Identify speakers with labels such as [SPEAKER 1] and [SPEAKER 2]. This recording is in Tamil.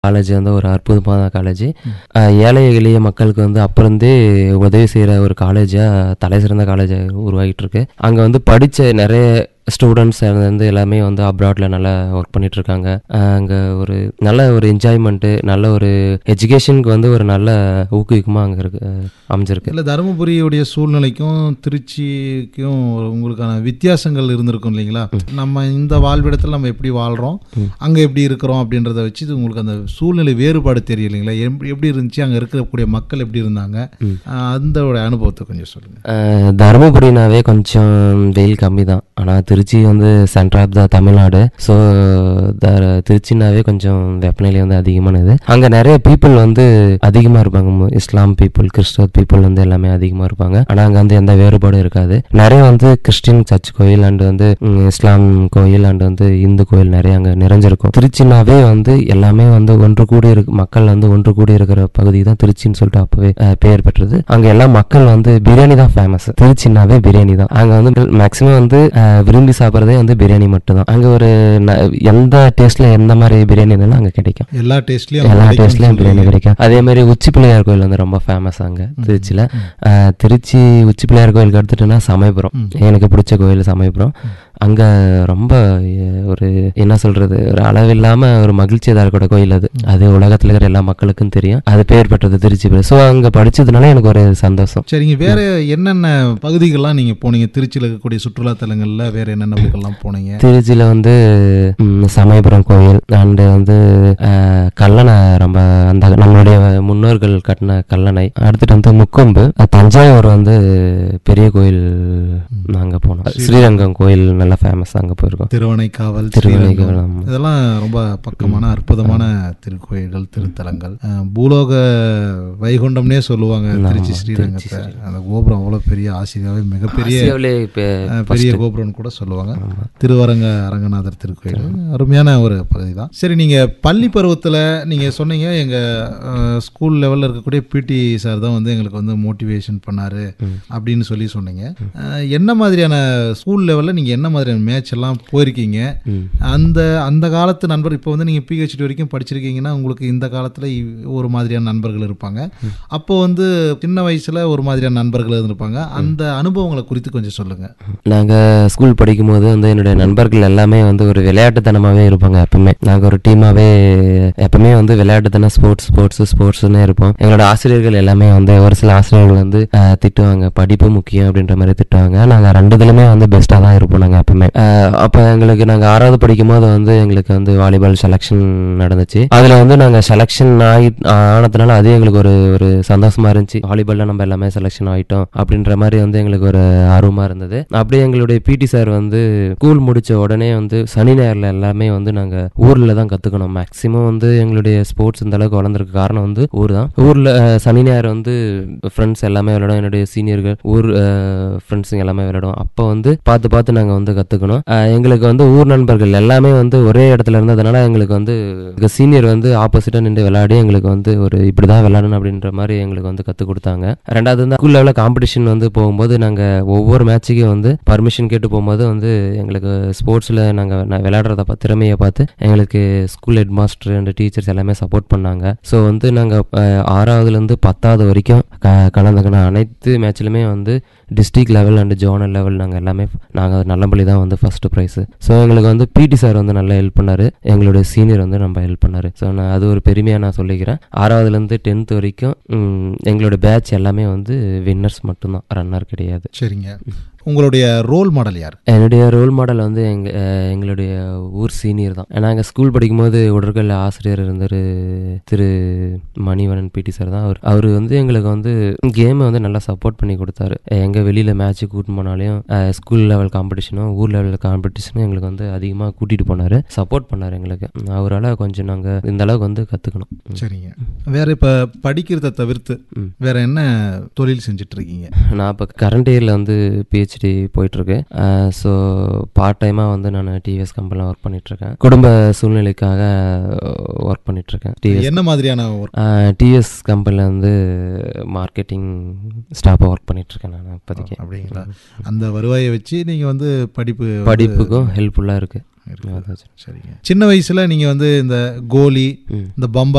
[SPEAKER 1] காலேஜ் வந்து ஒரு அற்புதமான காலேஜ் ஏழை எளிய மக்களுக்கு வந்து அப்போருந்தே உதவி செய்கிற ஒரு காலேஜாக தலை சிறந்த காலேஜாக உருவாகிட்டு இருக்கு அங்கே வந்து படித்த நிறைய ஸ்டூடெண்ட்ஸ் வந்து எல்லாமே வந்து அப்ராடில் நல்லா ஒர்க் பண்ணிட்டு இருக்காங்க அங்கே ஒரு நல்ல ஒரு என்ஜாய்மெண்ட்டு நல்ல ஒரு எஜுகேஷனுக்கு வந்து ஒரு நல்ல ஊக்குவிக்கமாக அங்கே இருக்கு அமைஞ்சிருக்கு
[SPEAKER 2] இல்லை தருமபுரியுடைய சூழ்நிலைக்கும் திருச்சிக்கும் உங்களுக்கான வித்தியாசங்கள் இருந்திருக்கும் இல்லைங்களா நம்ம இந்த வாழ்விடத்தில் நம்ம எப்படி வாழ்கிறோம் அங்கே எப்படி இருக்கிறோம் அப்படின்றத வச்சு இது உங்களுக்கு அந்த சூழ்நிலை வேறுபாடு தெரியும் இல்லைங்களா எப்- எப்படி இருந்துச்சு அங்கே இருக்கக்கூடிய மக்கள் எப்படி இருந்தாங்க அஹ் அந்த ஒரு அனுபவத்தை கொஞ்சம் சொல்லுங்கள்
[SPEAKER 1] அஹ் தருமபுரினாவே கொஞ்சம் வெயில் கம்மி தான் ஆனால் திருச்சி வந்து center of the Tamil Nadu so the திருச்சினாவே கொஞ்சம் வெப்பநிலை வந்து அதிகமானது அங்கே நிறைய பீப்புள் வந்து அதிகமாக இருப்பாங்க மு- இஸ்லாம் பீப்புள் கிறிஸ்தவ பீப்புள் வந்து எல்லாமே அதிகமாக இருப்பாங்க ஆனால் அங்கே வந்து எந்த வேறுபாடும் இருக்காது நிறைய வந்து கிறிஸ்டின் சர்ச் கோயில் அண்ட் வந்து ம், இஸ்லாம் கோயில் அண்ட் வந்து இந்து கோயில் நிறைய அங்கே நிறைஞ்சிருக்கும் திருச்சினாவே வந்து எல்லாமே வந்து ஒன்று கூடி இருக்கு மக்கள் வந்து ஒன்று கூடி இருக்கிற பகுதி தான் திருச்சின்னு சொல்லிட்டு அப்பவே அஹ், பெயர் பெற்றது அங்க எல்லா மக்கள் வந்து பிரியாணி தான் ஃபேமஸ் திருச்சினாவே பிரியாணி தான் அங்க வந்து மேக்சிமம் வந்து அஹ், விரும்பி சாப்பிட்றதே வந்து பிரியாணி மட்டும் தான் அங்க ஒரு ந- எந்த டேஸ்ட்ல எந்த மாதிரி பிரியாணி இருந்தாலும் அங்க கிடைக்கும்
[SPEAKER 2] எல்லா டேஸ்ட்லையும்
[SPEAKER 1] எல்லா டேஸ்ட்லயும் பிரியாணி கிடைக்கும் அதே மாதிரி உச்சி பிள்ளையார் கோயில் வந்து ரொம்ப ஃபேமஸ் அங்க திருச்சியில அஹ், திருச்சி உச்சி பிள்ளையார் கோயிலுக்கு எடுத்துட்டோம்னா சமயபுரம் எனக்கு பிடிச்ச கோயில் சமயபுரம் அங்க ரொம்ப அஹ், ஒரு என்ன சொல்றது ஒரு அளவில்லாம ஒரு மகிழ்ச்சியாக இருக்கக்கூடிய கோயில் அது அது உலகத்துல இருக்கிற எல்லா மக்களுக்கும் தெரியும் அது பேர் பெற்றது திருச்சி ஸோ அங்க படிச்சதுனால எனக்கு ஒரு சந்தோஷம்
[SPEAKER 2] சரிங்க வேற என்னென்ன பகுதிகள்லாம் நீங்கள் போனீங்க திருச்சியில் இருக்கக்கூடிய சுற்றுலா தலங்களில் வேற என்னென்ன பகுதிகள்லாம் போனீங்க
[SPEAKER 1] திருச்சியில வந்து ம், சமயபுரம் கோயில் அண்டு வந்து அஹ், கல்லணை ரொம்ப அந்த நம்மளுடைய முன்னோர்கள் கட்டின கல்லணை அடுத்துட்டு வந்து முக்கொம்பு அஹ், தஞ்சாவூர் வந்து பெரிய கோயில் நாங்க போனோம் ஸ்ரீரங்கம் கோயில் நல்லா ஃபேமஸ் அங்க போயிருக்கோம்
[SPEAKER 2] திருவனைக்காவல்
[SPEAKER 1] திருவனைக்காவல்,
[SPEAKER 2] ஸ்ரீரங்கம்.
[SPEAKER 1] ஆமா.
[SPEAKER 2] இதெல்லாம் ரொம்ப பக்கமான அற்புதமான திருக்கோயில்கள் திருத்தலங்கள் அஹ், பூலோக வைகுண்டம்னே சொல்லுவாங்க திருச்சி ஸ்ரீரங்கத்தை அந்த கோபுரம் அவ்வளோ பெரிய ஆசிரியாவே மிகப்பெரிய
[SPEAKER 1] ஆசியாவிலே இப்ப
[SPEAKER 2] அஹ், பெரிய கோபுரம்னு கூட சொல்லுவாங்க திருவரங்க அரங்கநாதர் திருக்கோயில் அருமையான ஒரு பகுதி தான் சரி நீங்க பள்ளி பருவத்துல நீங்க சொன்னீங்க எங்க அஹ், ஸ்கூல் லெவல்ல இருக்கக்கூடிய பிடி சார் தான் வந்து எங்களுக்கு வந்து மோட்டிவேஷன் பண்ணாரு அப்படின்னு சொல்லி சொன்னீங்க அஹ், என்ன மாதிரியான ஸ்கூல் லெவல்ல நீங்க என்ன மாதிரியான மேட்ச் எல்லாம் போயிருக்கீங்க அந்த அந்த காலத்து நண்பர் இப்போ வந்து நீங்க பிஹெச்டி வரைக்கும் படிச்சிருக்கீங்கன்னா உங்களுக்கு இந்த காலத்துல இவ்- ஒரு மாதிரியான நண்பர்கள் இருப்பாங்க அப்போ வந்து சின்ன வயசுல ஒரு மாதிரியான நண்பர்கள் இருந்திருப்பாங்க அந்த அனுபவங்களை குறித்து கொஞ்சம் சொல்லுங்க
[SPEAKER 1] நாங்க ஸ்கூல் படிக்கும்போது வந்து என்னுடைய நண்பர்கள் எல்லாமே வந்து ஒரு விளையாட்டுத்தனமாவே இருப்பாங்க எப்பவுமே நாங்க ஒரு டீமாவே எப்பவுமே வந்து விளையாட்டுத்தனம் ஸ்போர்ட்ஸ் ஸ்போர்ட்ஸ் ஸ்போர்ட்ஸ்னு இருப்போம் எங்களோட ஆசிரியர்கள் எல்லாமே வந்து ஒரு சில ஆசிரியர்கள் வந்து அஹ், திட்டுவாங்க படிப்பு முக்கியம் அப்படின்ற மாதிரி திட்டுவாங்க நாங்க ரெண்டுதுலயுமே வந்து பெஸ்டா தான் இருப்போம் நாங்க எப்பவுமே அஹ், அப்ப எங்களுக்கு நாங்க ஆறாவது படிக்கும் போது வந்து எங்களுக்கு வந்து வாலிபால் செலெக்ஷன் நடந்துச்சு அதுல வந்து நாங்க செலெக்ஷன் ஆகி ஆனதுனால அது எங்களுக்கு ஒரு ஒரு சந்தோஷமா இருந்துச்சு வாலிபால்ல நம்ம எல்லாமே செலெக்ஷன் ஆயிட்டோம் அப்படின்ற மாதிரி வந்து எங்களுக்கு ஒரு ஆர்வமா இருந்தது அப்படியே எங்களுடைய பிடி சார் வந்து ஸ்கூல் முடிச்ச உடனே வந்து சனி ஞாயிறுல எல்லாமே வந்து நாங்க ஊர்ல தான் கத்துக்கணும் மேக்சிமம் வந்து எங்களுடைய ஸ்போர்ட்ஸ் இந்த அளவுக்கு வளர்ந்துருக்கு காரணம் வந்து ஊர் தான் ஊர்ல அஹ், சனி ஞாயிறு வந்து ஃப்ரெண்ட்ஸ் எல்லாமே விளையாடும் என்னுடைய சீனியர்கள் ஊர் ஃப்ரெண்ட்ஸுங்க எல்லாமே விளையாடும் அப்போ வந்து பார்த்து பார்த்து நாங்க வந்து கத்துக்கணும் அஹ், எங்களுக்கு வந்து ஊர் நண்பர்கள் எல்லாமே வந்து ஒரே இடத்துல இருந்ததுனால எங்களுக்கு வந்து சீனியர் வந்து ஆப்போசிட்டா நின்று விளையாடி எங்களுக்கு வந்து ஒரு இப்படிதான் விளையாடணும் அப்படின்ற மாதிரி எங்களுக்கு வந்து கத்து கொடுத்தாங்க ரெண்டாவது வந்து ஸ்கூல் லெவலில் காம்படிஷன் வந்து போகும்போது நாங்க ஒவ்வொரு மேட்சுக்கும் வந்து பர்மிஷன் கேட்டு போகும்போது வந்து எங்களுக்கு ஸ்போர்ட்ஸ்ல நாங்க ந- விளையாடுறத பா- திறமையை பார்த்து எங்களுக்கு school head master and teachers எல்லாமே சப்போர்ட் பண்ணாங்க ஸோ வந்து நாங்க அஹ், ஆறாவதுல இருந்து பத்தாவது வரைக்கும் க- கலந்துக்கின அனைத்து மேட்ச்லுமே வந்து district level and zonal level நாங்கள் எல்லாமே நாங்கள் நல்லபடி தான் வந்து ஃபர்ஸ்ட் ப்ரைஸ் ஸோ எங்களுக்கு வந்து பிடி சார் வந்து நல்லா ஹெல்ப் பண்ணாரு எங்களுடைய சீனியர் வந்து நம்ம ஹெல்ப் பண்ணாரு ஸோ நான் அது ஒரு பெருமையாக நான் சொல்லிக்கிறேன் ஆறாவதுலேருந்து டென்த் வரைக்கும் ம், எங்களோட பேட்ச் எல்லாமே வந்து வின்னர்ஸ் மட்டும்தான் ரன்னர் கிடையாது
[SPEAKER 2] சரிங்க உங்களுடைய ரோல் மாடல் யார்
[SPEAKER 1] என்னுடைய ரோல் மாடல் வந்து எங்க அஹ், எங்களுடைய ஊர் சீனியர் தான் நாங்கள் ஸ்கூல் படிக்கும்போது உடற்கல்ல ஆசிரியர் இருந்தார் திரு மணிவணன் பிடி சார் தான் அவர் அவர் வந்து எங்களுக்கு வந்து கேமை வந்து நல்லா சப்போர்ட் பண்ணி கொடுத்தாரு எங்கே வெளியில் மேட்ச்சு கூட்டிட்டு போனாலையும் ஸ்கூல் லெவல் காம்படிஷனும் ஊர் லெவல் காம்படிஷனும் எங்களுக்கு வந்து அதிகமாக கூட்டிகிட்டு போனார் சப்போர்ட் பண்ணார் எங்களுக்கு அவரால் கொஞ்சம் நாங்கள் இந்த அளவுக்கு வந்து கற்றுக்கணும்
[SPEAKER 2] சரிங்க வேற இப்ப படிக்கிறத தவிர்த்து வேற என்ன தொழில் செஞ்சுட்டு இருக்கீங்க
[SPEAKER 1] நான் இப்போ கரண்ட் இயரில் வந்து பிஹெச்டி போயிட்டுருக்கு ஸோ பார்ட் டைமாக வந்து நான் டிவிஎஸ் கம்பெனியில் ஒர்க் பண்ணிகிட்ருக்கேன் குடும்ப சூழ்நிலைக்காக ஒர்க் பண்ணிகிட்ருக்கேன் டிவிஎஸ்
[SPEAKER 2] என்ன மாதிரியான ஒர்க்
[SPEAKER 1] டிவிஎஸ் கம்பெனியில் வந்து மார்க்கெட்டிங் ஸ்டாஃபாக ஒர்க் பண்ணிகிட்ருக்கேன் நான் இப்போதைக்கு
[SPEAKER 2] அப்படிங்களா அந்த வருவாயை வச்சு நீங்க வந்து படிப்பு வந்து
[SPEAKER 1] படிப்புக்கும் ஹெல்ப்ஃபுல்லாக இருக்குது
[SPEAKER 2] சரிங்க சின்ன வயசுல நீங்க வந்து இந்த கோலி
[SPEAKER 1] ம்.
[SPEAKER 2] இந்த பம்பா